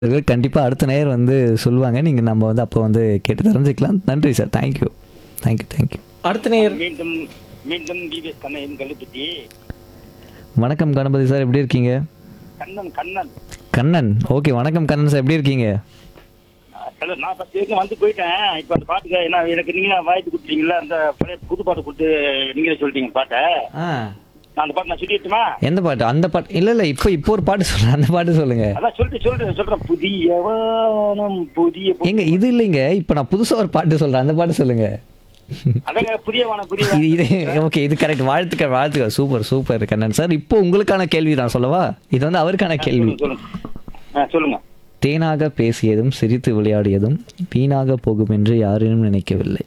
இருக்கு. கண்டிப்பா அடுத்த நேயர் வந்து சொல்லுவாங்க. நீங்க நம்ம வந்து அப்போ வந்து கேட்டு தெரிஞ்சுக்கலாம். நன்றி sir. Thank you. Thank you, thank you. அடுத்த நேயர் மீண்டும் மீண்டும் டிவிஎஸ் கண்ணன் கல்லுப்பட்டி வணக்கம் கணபதி சார் எப்படி இருக்கீங்க? கண்ணன் கண்ணன் கண்ணன். ஓகே வணக்கம் கண்ணன் சார் எப்படி இருக்கீங்க? ஹலோ நான் ஃபஸ்ட் வரைக்கும் வந்து போயிட்டேன் இப்போ அந்த பாட்டுக்கு என்ன எனக்கு நீங்க வாய்ப்பு கொடுத்தீங்களா அந்த பழைய புது பாட்டு கொடுத்து நீங்களே சொல்லிட்டீங்க பாட்டை ஆ நான் அந்த பாட்டு நான் சொல்லிட்டுமா எந்த பாட்டு? அந்த பாட்டு இல்ல இல்ல இப்போ இப்போ ஒரு பாட்டு சொல்றேன். அந்த பாட்டு சொல்லுங்க. அதான் சொல்லிட்டு சொல்றேன் சொல்றேன் புதிய வானம் புதிய பு- ஏங்க இது இல்லைங்க. இப்போ நான் புதுசா ஒரு பாட்டு சொல்றேன். அந்த பாட்டு சொல்லுங்க. அதாங்க புதிய வானம் புதிய இது இது ஓகே இது கரெக்ட் வாழ்த்துக்கள் வாழ்த்துக்கள் சூப்பர் சூப்பர் கண்ணன் சார் இப்போ உங்களுக்கான கேள்வி நான் சொல்லவா இது வந்து அவருக்கான கேள்வி சொல்லுங்க சொல்லுங்க ஆ சொல்லுங்க தேனாக பேசியதும் சிரித்து விளையாடியதும் வீணாக போகும் என்று யாரேனும் நினைக்கவில்லை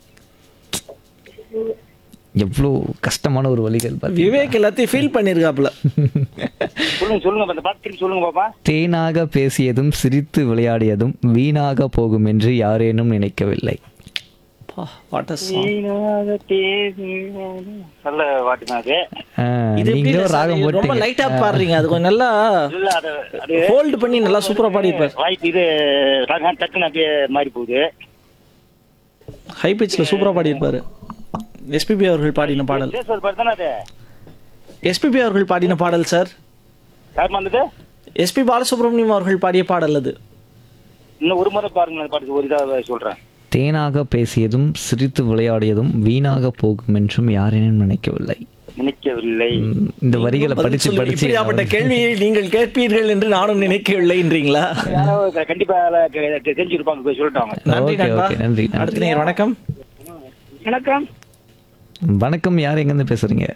எவ்வளோ கஷ்டமான ஒரு வழிகள் பாத்தீங்களா? விவேக் எல்லாத்தையும் ஃபீல் பண்ணிருக்காப்ல சொல்லுங்க சொல்லுங்க அந்த பாட்டு திருப்பி சொல்லுங்க பாப்பா தேனாக பேசியதும் சிரித்து விளையாடியதும் வீணாக போகும் என்று யாரேனும் நினைக்கவில்லை வாட் அ வீணாக பேசி நல்ல பாட்டு தான் அது ஆ, இது எப்படி நீங்களும் இல்ல சார், ராகம் இது ரொம்ப போட்டீங்க லைட்டா பாடுறீங்க அது கொஞ்சம் நல்லா இல்ல அது அது ஹோல்டு பண்ணி நல்லா சூப்பரா பாடியிருப்பார் வாய்ப்பு இது ராகம் டக்குன்னு அப்படியே மாறி போகுது ஹை பிச்ல சூப்பரா பாடியிருப்பாரு எஸ்பிபி அவர்கள் பாடின பாடல் பேசுறது பாட்டு தானே அது எஸ்பிபி அவர்கள் பாடின பாடல் சார் யார் வந்தது எஸ்பி பாலசுப்ரமணியம் அவர்கள் பாடிய பாடல் அது இன்னும் ஒரு முறை பாருங்க அந்த பாட்டுக்கு ஒரு இதாக சொல்றேன் தேனாக பேசியதும் சிரித்து விளையாடியதும் வீணாக போகும் என்றும் யாரேனும் நினைக்கவில்லை நினைக்கவில்லை ம், இந்த வரிகளை பதில் படிச்சு சொல்லுங்க. படிச்சு இப்படியாப்பட்ட கேள்வியை நீங்கள் கேட்பீர்கள் என்று நானும் நினைக்கவில்லைன்றீங்களா யாரோ கண்டிப்பா கே- கே- தெரிஞ்சிருப்பாங்க போய் சொல்லிட்டாங்க நன்றி ஓகே, நண்பா ஓகே, நன்றி, நன்றி. அடுத்த நேயர் வணக்கம் வணக்கம் வணக்கம் யார் எங்கேருந்து பேசுறீங்க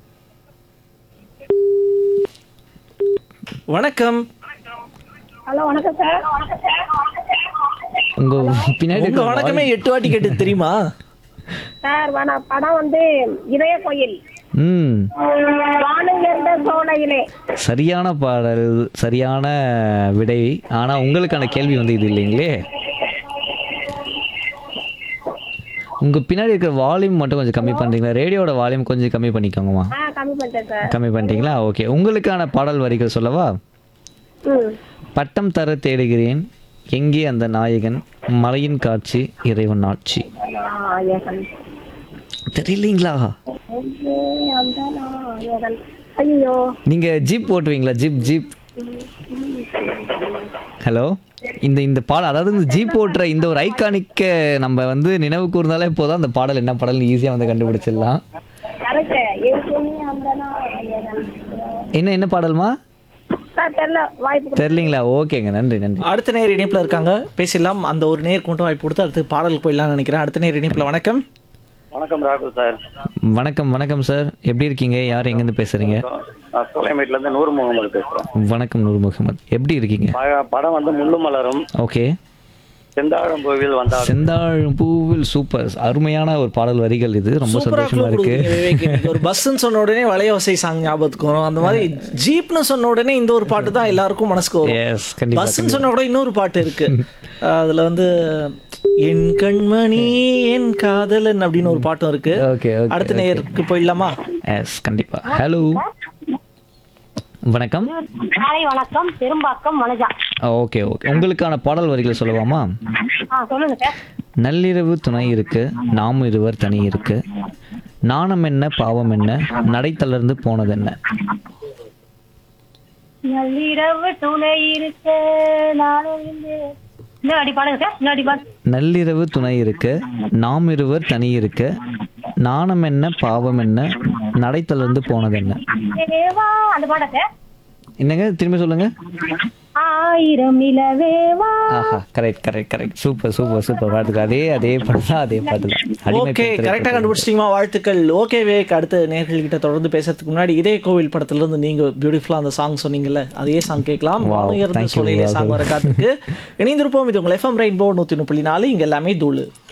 வணக்கம் ஹலோ வணக்கம் சார் உங்க பின்னாடி உங்க இருக்க வணக்கமே எட்டு வாட்டி கேட்டு தெரியுமா சார் வன படம் வந்து இதய கோயில் ம் வானுயர்ந்த சோலையிலே சரியான பாடல் சரியான விடை ஆனா உங்களுக்கான கேள்வி வந்து இது இல்லைங்களே உங்க பின்னாடி இருக்கிற வால்யூம் மட்டும் கொஞ்சம் கம்மி பண்றீங்களா ரேடியோட வால்யூம் கொஞ்சம் கம்மி பண்ணிக்கோங்கம்மா ஆ கம்மி பண்ணிட்டேன் சார் கம்மி பண்ணிட்டீங்களா ஓகே உங்களுக்கான பாடல் வரிகள் சொல்லவா ம் பட்டம் தர தேடுகிறேன் எங்கே அந்த நாயகன் மலையின் காட்சி இறைவன் ஆட்சி நாயகன் தெரியலீங்களா எங்கே அந்த நாயகன் ஐயோ நீங்க ஜீப் ஓட்டுவீங்களா ஜீப் ஜீப் ஹலோ இந்த இந்த பாடல் அதாவது இந்த ஜீப் ஓட்டுற இந்த ஒரு ஐகானிக்க நம்ம வந்து நினைவு கூர்ந்தாலே போதும் அந்த பாடல் என்ன பாடல்னு ஈஸியாக வந்து கண்டுபிடிச்சிடலாம் கரெக்ட் எங்கே அந்த நாயகன் என்ன என்ன பாடல்மா சார் தெரியல வாய்ப்பு தெரியலீங்களா ஓகேங்க நன்றி நன்றி அடுத்த நேர் இணைப்புல இருக்காங்க பேசலாம் அந்த ஒரு நேருக்கு மட்டும் வாய்ப்பு கொடுத்து அடுத்து பாடலுக்கு போயிடலாம்னு நினைக்கிறேன் அடுத்த நேர் இணைப்புல வணக்கம் வணக்கம் ராகுல் சார் வணக்கம் வணக்கம் சார் எப்படி இருக்கீங்க யார் எங்கேருந்து பேசுறீங்க நான் சோலைமேட்ல இருந்து நூறு முகமது பேசுறேன் வணக்கம் நூர் முகமது எப்படி இருக்கீங்க ப- படம் வந்து முள்ளு மலரும் ஓகே செந்தாழம் கோவில் வந்தால் செந்தாழம் பூவில் சூப்பர் அருமையான ஒரு பாடல் வரிகள் இது ரொம்ப சூப்பரா சந்தோஷமா clue இருக்கு கொடுக்குறீங்க விவேக். எனக்கு ஒரு பஸ்ன்னு சொன்ன உடனே வளையோசை சாங் ஞாபகத்துக்கு வரும் அந்த மாதிரி ஜீப்னு சொன்ன உடனே இந்த ஒரு பாட்டு தான் எல்லாருக்கும் மனசுக்கு வரும் எஸ் கண்டிப்பா பஸ்ன்னு சொன்ன கூட இன்னொரு பாட்டு இருக்கு அதுல வந்து என் கண்மணி என் காதலன் அப்படின்னு ஒரு பாட்டும் இருக்கு ஓகே ஓகே அடுத்த நேருக்கு போயிடலாமா எஸ் கண்டிப்பா ஹலோ வணக்கம் காலை வணக்கம் பெரும்பாக்கம் மனஜா ஓகே ஓகே உங்களுக்கான பாடல் வரிகளை சொல்லலாமா ஆ சொல்லுங்க சார் நள்ளிரவு துணை இருக்கு நாம் இருவர் தனி இருக்கு நாணம் என்ன பாவம் என்ன நடை தளர்ந்து போனது என்ன நள்ளிரவு துணை இருக்க நானும் இருந்து இன்னும் அடி பாடுங்க சார் இன்னும் அடி பாடு நள்ளிரவு துணை இருக்கு நாம் இருவர் தனி இருக்கு நாணம் என்ன பாவம் என்ன நடை தளர்ந்து போனது என்ன தேவா அந்த பாட சார் என்னங்க திரும்பி சொல்லுங்க ஆயிரம் நிலவேவா ஆஹா correct correct correct super super super பாட்டுக்கு அதே அதே பாட்டு தான் அதே பாட்டு தான் அடிமை ஓகே பெண் கரெக்டாக திரைப்படம். கண்டுபிடிச்சிட்டீங்களா வாழ்த்துக்கள் ஓகே வேக் அடுத்த நேர்கள் கிட்ட தொடர்ந்து பேசுறதுக்கு முன்னாடி இதே கோவில் படத்துல இருந்து நீங்க பியூட்டிஃபுல்லா அந்த சாங் சொன்னீங்கல்ல அதே சாங் கேட்கலாம் Wow, வானுயர்ந்த thank you, சோலையிலே Rahul. சாங் வர காத்துக்கு இணைந்திருப்போம் இது உங்கள் எஃப்எம் ரெயின்போ நூத்தி புள்ளி நாலு இங்க எல்லாமே தூளு